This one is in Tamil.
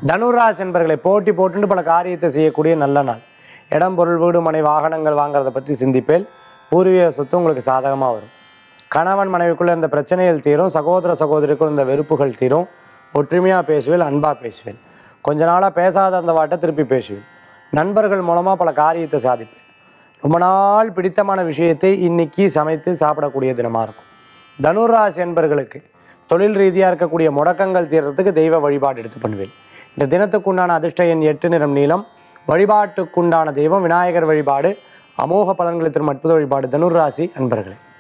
தனுராசி என்பர்களை போட்டி போட்டுண்டு பல காரியத்தை செய்யக்கூடிய நல்ல நாள் இடம் பொருள் வீடு மனை வாகனங்கள் வாங்குறத பற்றி சிந்திப்பேல் பூர்வீக சொத்து உங்களுக்கு சாதகமாக வரும் கணவன் மனைவிக்குள்ள இருந்த பிரச்சனைகள் தீரும் சகோதர சகோதரிக்குள் இருந்த வெறுப்புகள் தீரும் ஒற்றுமையாக பேசுவேன் அன்பாக பேசுவேன் கொஞ்ச நாளாக பேசாத அந்த வாட்டை திருப்பி பேசுவேன் நண்பர்கள் மூலமாக பல காரியத்தை சாதிப்பேன் ரொம்ப நாள் பிடித்தமான விஷயத்தை இன்னைக்கு சமைத்து சாப்பிடக்கூடிய தினமாக இருக்கும் தனுராசி என்பர்களுக்கு தொழில் ரீதியாக இருக்கக்கூடிய முடக்கங்கள் தீர்றதுக்கு தெய்வ வழிபாடு எடுத்து பண்ணுவேன் இந்த தினத்துக்குண்டான அதிர்ஷ்ட எண் எட்டு நிறம் நீளம் வழிபாட்டுக்குண்டான தெய்வம் விநாயகர் வழிபாடு அமோக பலன்களை தரும் அற்புத வழிபாடு தனுராசி அன்பர்களே